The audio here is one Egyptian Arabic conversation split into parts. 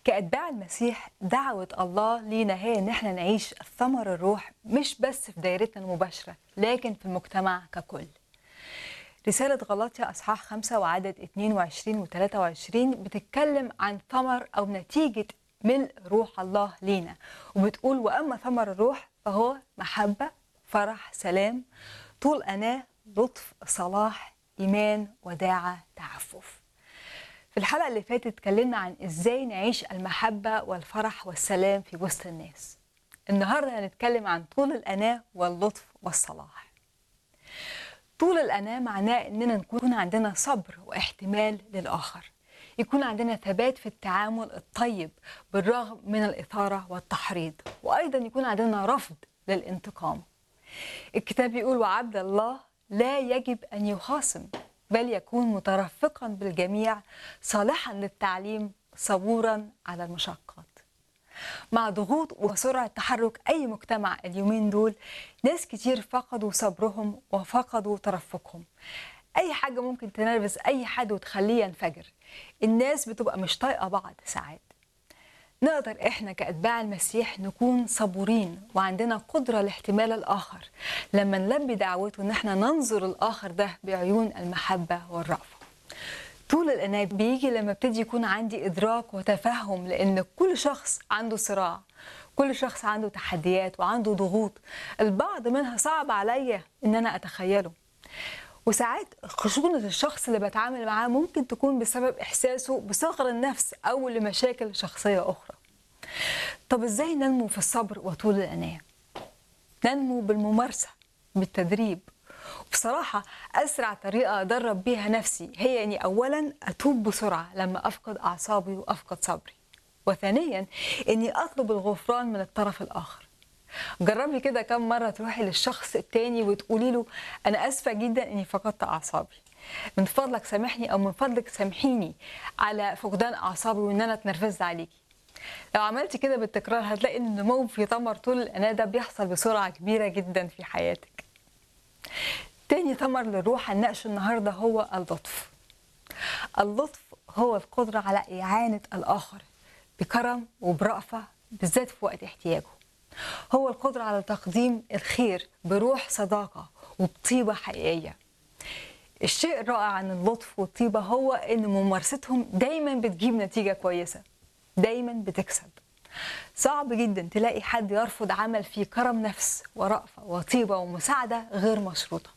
كأتباع المسيح دعوة الله لينا هي إن احنا نعيش ثمر الروح مش بس في دايرتنا المباشرة لكن في المجتمع ككل رسالة غلاطيا أصحاح 5 وعدد 22 و 23 بتتكلم عن ثمر أو نتيجة ملء روح الله لينا وبتقول وأما ثمر الروح فهو محبة فرح سلام طول أناة لطف صلاح إيمان وداعة تعفف في الحلقة اللي فاتت اتكلمنا عن ازاي نعيش المحبة والفرح والسلام في وسط الناس النهاردة هنتكلم عن طول الأناة واللطف والصلاح طول الأناة معناه إننا نكون عندنا صبر واحتمال للآخر يكون عندنا ثبات في التعامل الطيب بالرغم من الإثارة والتحريض وأيضا يكون عندنا رفض للانتقام الكتاب يقول وعبد الله لا يجب أن يخاصم بل يكون مترفقا بالجميع صالحا للتعليم صبورا على المشقات مع ضغوط وسرعة تحرك أي مجتمع اليومين دول ناس كتير فقدوا صبرهم وفقدوا ترفقهم أي حاجة ممكن تنرفز أي حد وتخليه ينفجر الناس بتبقى مش طايقة بعض ساعات نقدر احنا كاتباع المسيح نكون صبورين وعندنا قدره لاحتمال الاخر لما نلبي دعوته ان احنا ننظر الاخر ده بعيون المحبه والرأفه. طول الاناة بيجي لما ابتدي يكون عندي ادراك وتفهم لان كل شخص عنده صراع كل شخص عنده تحديات وعنده ضغوط البعض منها صعب عليا ان انا اتخيله وساعات خشونة الشخص اللي بتعامل معاه ممكن تكون بسبب إحساسه بصغر النفس أو لمشاكل شخصية أخرى طب إزاي ننمو في الصبر وطول الأناة؟ ننمو بالممارسة بالتدريب بصراحة أسرع طريقة أدرب بيها نفسي هي أني أولا أتوب بسرعة لما أفقد أعصابي وأفقد صبري وثانيا أني أطلب الغفران من الطرف الآخر جربي كده كم مرة تروحي للشخص التاني وتقولي له أنا آسفة جدا إني فقدت أعصابي من فضلك سامحني أو من فضلك سامحيني على فقدان أعصابي وإن أنا اتنرفزت عليكي لو عملتي كده بالتكرار هتلاقي إن النمو في ثمر طول الأناة ده بيحصل بسرعة كبيرة جدا في حياتك تاني ثمر للروح هنناقشه النهاردة هو اللطف اللطف هو القدرة على إعانة الآخر بكرم وبرأفة بالذات في وقت احتياجه هو القدرة على تقديم الخير بروح صداقة وبطيبة حقيقية الشيء الرائع عن اللطف والطيبة هو إن ممارستهم دايما بتجيب نتيجة كويسة دايما بتكسب صعب جدا تلاقي حد يرفض عمل فيه كرم نفس ورأفة وطيبة ومساعدة غير مشروطة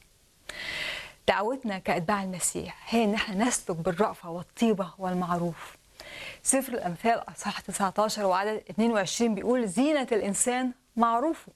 دعوتنا كأتباع المسيح هي إن احنا نسلك بالرأفة والطيبة والمعروف سفر الأمثال أصحاح 19 وعدد 22 بيقول زينة الإنسان معروفه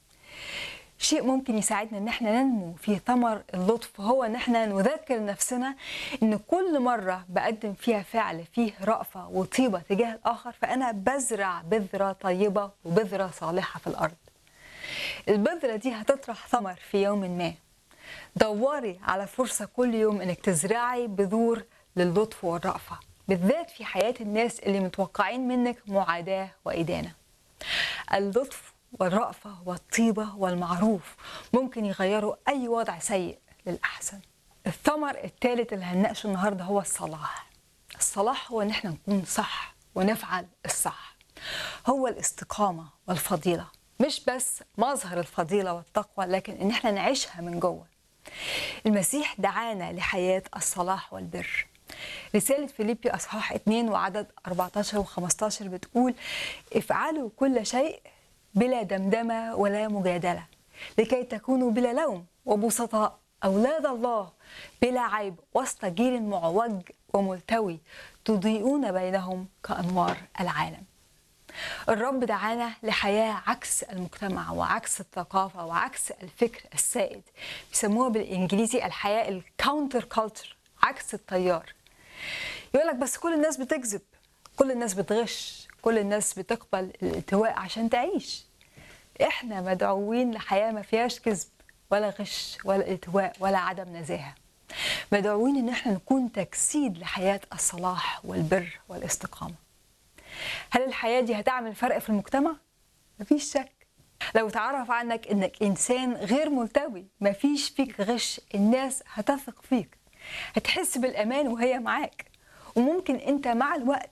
شيء ممكن يساعدنا ان احنا ننمو في ثمر اللطف هو ان احنا نذكر نفسنا ان كل مرة بقدم فيها فعل فيه رأفة وطيبة تجاه الآخر فأنا بزرع بذرة طيبة وبذرة صالحة في الأرض البذرة دي هتطرح ثمر في يوم ما دوري على فرصة كل يوم انك تزرعي بذور للطف والرأفة بالذات في حياة الناس اللي متوقعين منك معاداة وإدانة اللطف والرأفة والطيبة والمعروف ممكن يغيروا أي وضع سيء للأحسن الثمر الثالث اللي هنناقشه النهاردة هو الصلاح الصلاح هو إن احنا نكون صح ونفعل الصح هو الاستقامة والفضيلة مش بس مظهر الفضيلة والتقوى لكن إن احنا نعيشها من جوه المسيح دعانا لحياة الصلاح والبر رسالة فيليبي أصحاح 2 وعدد 14 و15 بتقول افعلوا كل شيء بلا دمدمة ولا مجادلة لكي تكونوا بلا لوم وبسطاء أولاد الله بلا عيب وسط جيل معوج وملتوي تضيئون بينهم كأنوار العالم الرب دعانا لحياة عكس المجتمع وعكس الثقافة وعكس الفكر السائد بيسموها بالإنجليزي الحياة الكاونتر كولتر عكس التيار يقول لك بس كل الناس بتكذب كل الناس بتغش كل الناس بتقبل الالتواء عشان تعيش احنا مدعوين لحياه ما فيهاش كذب ولا غش ولا التواء ولا عدم نزاهه مدعوين ان احنا نكون تجسيد لحياه الصلاح والبر والاستقامه هل الحياه دي هتعمل فرق في المجتمع مفيش شك لو تعرف عنك انك انسان غير ملتوي مفيش فيك غش الناس هتثق فيك هتحس بالامان وهي معاك وممكن انت مع الوقت